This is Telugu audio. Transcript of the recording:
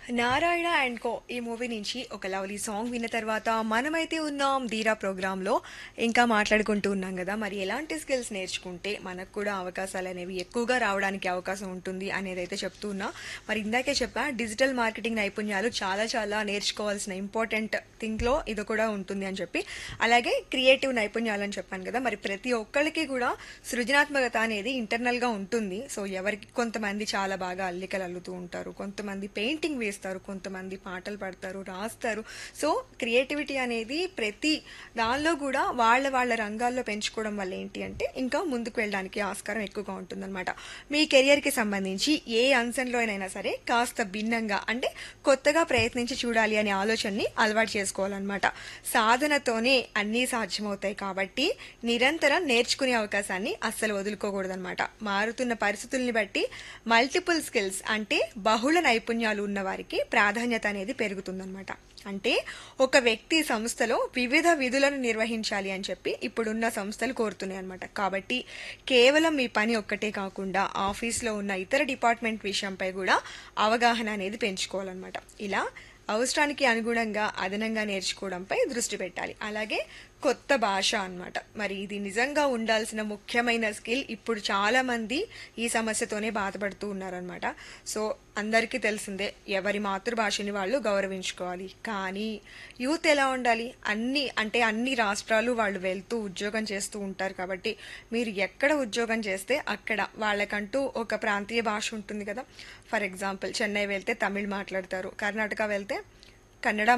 నారాయణ అండ్ కో ఈ మూవీ నుంచి ఒక లవ్లీ సాంగ్ విన్న తర్వాత మనమైతే ఉన్నాం ధీరా ప్రోగ్రాంలో ఇంకా మాట్లాడుకుంటూ ఉన్నాం కదా మరి ఎలాంటి స్కిల్స్ నేర్చుకుంటే మనకు కూడా అవకాశాలు అనేవి ఎక్కువగా రావడానికి అవకాశం ఉంటుంది అనేది అయితే చెప్తూ ఉన్నా మరి ఇందాకే చెప్పా డిజిటల్ మార్కెటింగ్ నైపుణ్యాలు చాలా చాలా నేర్చుకోవాల్సిన ఇంపార్టెంట్ థింగ్లో ఇది కూడా ఉంటుంది అని చెప్పి అలాగే క్రియేటివ్ నైపుణ్యాలు అని చెప్పాను కదా మరి ప్రతి ఒక్కరికి కూడా సృజనాత్మకత అనేది ఇంటర్నల్గా ఉంటుంది సో ఎవరికి కొంతమంది చాలా బాగా అల్లికలు అల్లుతూ ఉంటారు కొంతమంది పెయింటింగ్ వేస్తారు కొంతమంది పాటలు పాడతారు రాస్తారు సో క్రియేటివిటీ అనేది ప్రతి దానిలో కూడా వాళ్ళ వాళ్ళ రంగాల్లో పెంచుకోవడం వల్ల ఏంటి అంటే ఇంకా ముందుకు వెళ్ళడానికి ఆస్కారం ఎక్కువగా ఉంటుందన్నమాట మీ కెరియర్కి సంబంధించి ఏ అంశంలో అయినా సరే కాస్త భిన్నంగా అంటే కొత్తగా ప్రయత్నించి చూడాలి అనే ఆలోచనని అలవాటు చేసుకోవాలన్నమాట సాధనతోనే అన్నీ సాధ్యమవుతాయి కాబట్టి నిరంతరం నేర్చుకునే అవకాశాన్ని అస్సలు వదులుకోకూడదన్నమాట మారుతున్న పరిస్థితుల్ని బట్టి మల్టిపుల్ స్కిల్స్ అంటే బహుళ నైపుణ్యాలు ఉన్న వారికి ప్రాధాన్యత అనేది పెరుగుతుందన్నమాట అంటే ఒక వ్యక్తి సంస్థలో వివిధ విధులను నిర్వహించాలి అని చెప్పి ఇప్పుడున్న సంస్థలు కోరుతున్నాయి అనమాట కాబట్టి కేవలం మీ పని ఒక్కటే కాకుండా ఆఫీస్లో ఉన్న ఇతర డిపార్ట్మెంట్ విషయంపై కూడా అవగాహన అనేది పెంచుకోవాలన్నమాట ఇలా అవసరానికి అనుగుణంగా అదనంగా నేర్చుకోవడంపై దృష్టి పెట్టాలి అలాగే కొత్త భాష అన్నమాట మరి ఇది నిజంగా ఉండాల్సిన ముఖ్యమైన స్కిల్ ఇప్పుడు చాలా మంది ఈ సమస్యతోనే బాధపడుతూ ఉన్నారనమాట సో అందరికీ తెలిసిందే ఎవరి మాతృభాషని వాళ్ళు గౌరవించుకోవాలి కానీ యూత్ ఎలా ఉండాలి అన్ని అంటే అన్ని రాష్ట్రాలు వాళ్ళు వెళ్తూ ఉద్యోగం చేస్తూ ఉంటారు కాబట్టి మీరు ఎక్కడ ఉద్యోగం చేస్తే అక్కడ వాళ్ళకంటూ ఒక ప్రాంతీయ భాష ఉంటుంది కదా ఫర్ ఎగ్జాంపుల్ చెన్నై వెళ్తే తమిళ్ మాట్లాడతారు కర్ణాటక వెళ్తే కన్నడ